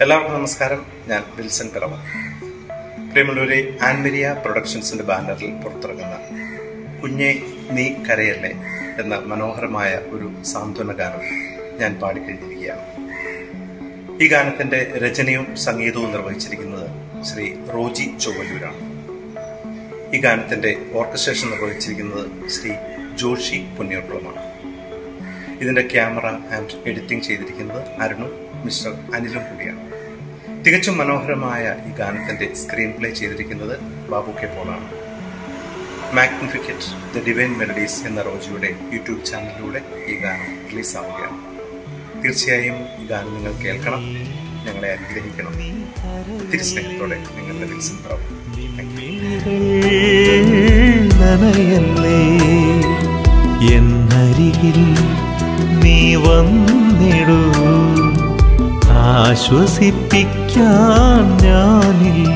എല്ലാവർക്കും നമസ്കാരം ഞാൻ വിൽസൺ പിറവ പ്രിയമുള്ളവരെ ആൻമരിയ പ്രൊഡക്ഷൻസിന്റെ ബാനറിൽ പുറത്തിറങ്ങുന്ന കുഞ്ഞെ നീ കരയല്ലേ എന്ന മനോഹരമായ ഒരു സാന്ത്വന ഗാനം ഞാൻ പാടിക്കഴിഞ്ഞിരിക്കുകയാണ് ഈ ഗാനത്തിന്റെ രചനയും സംഗീതവും നിർവഹിച്ചിരിക്കുന്നത് ശ്രീ റോജി ചൊവ്വല്ലൂരാണ് ഈ ഗാനത്തിന്റെ ഓർക്കസ്ട്രേഷൻ നിർവഹിച്ചിരിക്കുന്നത് ശ്രീ ജോഷി പുണ്യോട്ടുളമാണ് ഇതിന്റെ ക്യാമറ ആൻഡ് എഡിറ്റിംഗ് ചെയ്തിരിക്കുന്നത് അരുണും മിസ്റ്റർ അനിലും കൂടിയാണ് തികച്ചും മനോഹരമായ ഈ ഗാനത്തിന്റെ സ്ക്രീൻ പ്ലേ ചെയ്തിരിക്കുന്നത് ബാബു കെ പോളാണ് മാഗ്നിഫിക്കറ്റ് ദ ഡിവൈൻ മെലഡീസ് എന്ന റോജിയുടെ യൂട്യൂബ് ചാനലിലൂടെ ഈ ഗാനം റിലീസാവുകയാണ് തീർച്ചയായും ഈ ഗാനം നിങ്ങൾ കേൾക്കണം ഞങ്ങളെ അനുഗ്രഹിക്കണം ഒത്തിരി സ്നേഹത്തോടെ നിങ്ങളുടെ വിൽസൺ പ്രഭു താങ്ക് യു നനയല്ലേ എന്നരികിൽ നീ വന്നിടൂ ആശ്വസിപ്പിക്കാൻ ഞാനില്ല